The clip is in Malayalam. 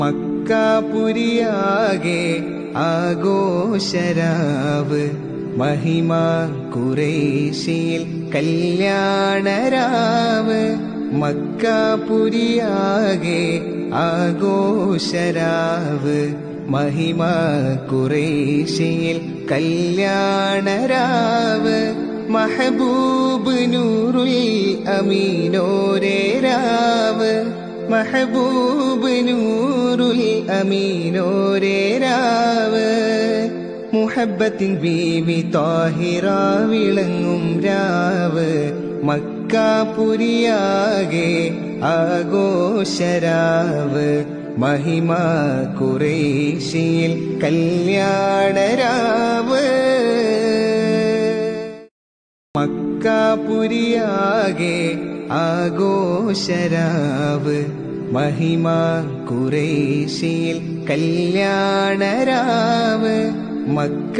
മക്കാപുരിയാകെ ആഘോഷരാവ് മഹിമ കുറേശിയിൽ കല്യാണരാവ് മക്കാപുരിയാകെ ആഘോഷരാവ് മഹിമ കുറേശിയിൽ കല്യാണരാവ് മഹബൂബ് നൂറുൽ അമീനോരേ രാവ് മഹബൂബ് നൂറുൽ അമീനോരേ രാവ് മുഹബത്തിൻ ബീവി താഹിറ വിളങ്ങും രാവ് മക്കാപുരിയാകെ ആഘോഷരാവ് മഹിമ കുറേശിയിൽ കല്യാണരാവ് മക്കാപുരിയാകെ ആഘോഷരാവ് മഹിമ കുറേശിയിൽ കല്യാണരാവ് മക്ക